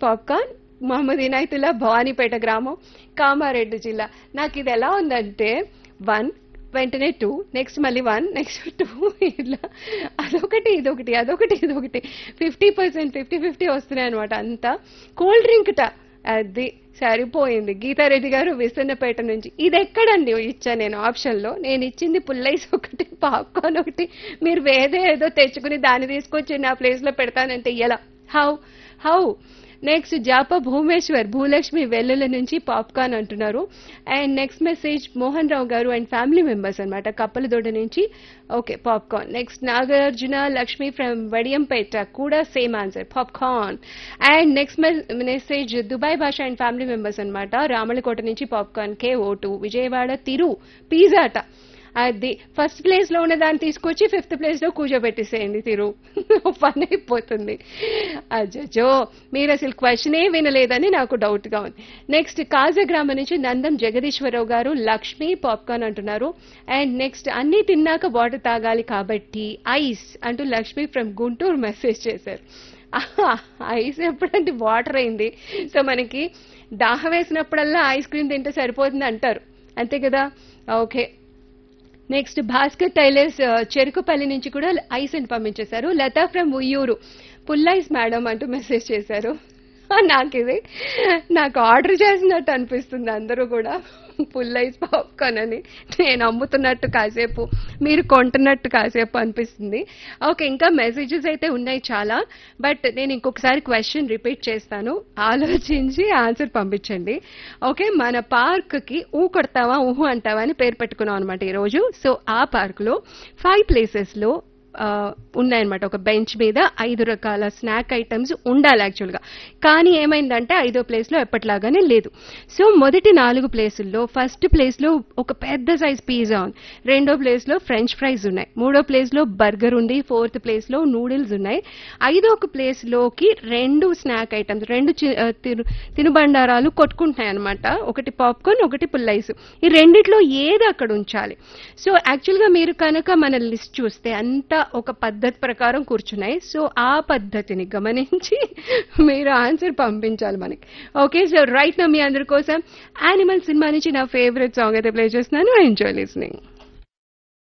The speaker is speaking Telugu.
పాప్కార్న్ మహమ్మద్ ఇనాయతుల్లా భవానీపేట గ్రామం కామారెడ్డి జిల్లా నాకు ఇది ఎలా ఉందంటే వన్ వెంటనే టూ నెక్స్ట్ మళ్ళీ వన్ నెక్స్ట్ టూ ఇట్లా అదొకటి ఇదొకటి అదొకటి ఇదొకటి ఫిఫ్టీ పర్సెంట్ ఫిఫ్టీ ఫిఫ్టీ వస్తున్నాయి అనమాట అంతా కూల్ డ్రింక్ ట అది సరిపోయింది గీతారెడ్డి గారు విసన్నపేట నుంచి ఇది ఎక్కడండి ఇచ్చా నేను ఆప్షన్ లో నేను ఇచ్చింది పుల్లైస్ ఒకటి పాప్కార్న్ ఒకటి మీరు వేరే ఏదో తెచ్చుకుని దాన్ని తీసుకొచ్చి నా ప్లేస్ లో పెడతానంటే ఎలా హౌ హౌ నెక్స్ట్ జాప భూమేశ్వర్ భూలక్ష్మి వెల్లుల నుంచి పాప్కార్న్ అంటున్నారు and next message Mohan Rao garu and family members అనమాట కప్పలదొడ్డ నుంచి okay popcorn next Nagarjuna Lakshmi from Vadiyampeta కూడా same answer popcorn and next message Dubai Basha and family members అనమాట రామలకోట నుంచి పాప్కార్న్ కే ఓటు విజయవాడ తిరు పిజ్జాట అది ఫస్ట్ ప్లేస్ లో ఉన్న దాన్ని తీసుకొచ్చి ఫిఫ్త్ ప్లేస్ లో కూర్చోబెట్టేసేయండి తిరు పని అయిపోతుంది అజ్జో మీరు అసలు క్వశ్చనే వినలేదని నాకు డౌట్ గా ఉంది నెక్స్ట్ కాజగ్రామ నుంచి నందం జగదీశ్వరరావు గారు లక్ష్మి పాప్కార్న్ అంటున్నారు అండ్ నెక్స్ట్ అన్ని తిన్నాక వాటర్ తాగాలి కాబట్టి ఐస్ అంటూ లక్ష్మి ఫ్రమ్ గుంటూరు మెసేజ్ చేశారు ఐస్ ఎప్పుడంటే వాటర్ అయింది సో మనకి దాహం వేసినప్పుడల్లా ఐస్ క్రీమ్ తింటే సరిపోతుంది అంటారు అంతే కదా ఓకే నెక్స్ట్ భాస్కర్ టైలర్స్ ఆ, చెరుకుపల్లి నుంచి కూడా ఐస్ అని పంపించేశారు లతా ఫ్రమ్ ఉయ్యూరు పుల్లైస్ మేడం అంటూ మెసేజ్ చేశారు ఆ, నాకు ఇది నాకు ఆర్డర్ చేసినట్టు అనిపిస్తుంది అందరూ కూడా పుల్లైస్ పాప్కార్న్ అని నేను అమ్ముతున్నట్టు కాసేపు మీరు కొంటున్నట్టు కాసేపు అనిపిస్తుంది ఓకే ఇంకా మెసేజెస్ అయితే ఉన్నాయి చాలా బట్ నేను ఇంకొకసారి క్వశ్చన్ రిపీట్ చేస్తాను ఆలోచించి ఆన్సర్ పంపించండి ఓకే మన పార్క్ కి ఊ కొడతావా ఊహు అంటావా అని పేరు పెట్టుకున్నాం అనమాట ఈరోజు సో ఆ పార్క్ లో ఫైవ్ ప్లేసెస్ లో ఆ, ఉన్నాయన్నమాట ఒక బెంచ్ మీద ఐదు రకాల స్నాక్ ఐటమ్స్ ఉండాలి యాక్చువల్గా కానీ ఏమైందంటే ఐదో ప్లేస్లో ఎప్పటిలాగానే లేదు సో మొదటి నాలుగు ప్లేసుల్లో ఫస్ట్ ప్లేస్లో ఒక పెద్ద సైజ్ పిజ్జా ఉంది రెండో ప్లేస్లో ఫ్రెంచ్ ఫ్రైస్ ఉన్నాయి మూడో ప్లేస్లో బర్గర్ ఉంది ఫోర్త్ ప్లేస్లో నూడిల్స్ ఉన్నాయి ఐదో ఒక ప్లేస్లోకి రెండు స్నాక్ ఐటమ్స్ రెండు చి- ఆ, తిను తినుబండారాలు కొట్టుకుంటున్నాయి అనమాట ఒకటి పాప్కార్న్ ఒకటి పుల్లైస్ ఈ రెండిట్లో ఏది అక్కడ ఉంచాలి సో యాక్చువల్గా మీరు కనుక మన లిస్ట్ చూస్తే అంతా ఒక పద్ధతి ప్రకారం కూర్చున్నాయి సో ఆ పద్ధతిని గమనించి మీరు ఆన్సర్ పంపించాలి మనకి ఓకే సో రైట్ నా మీ అందరి కోసం యానిమల్ సినిమా నుంచి నా ఫేవరెట్ సాంగ్ అయితే ప్లే చేస్తున్నాను ఎంజాయ్ లిస్నింగ్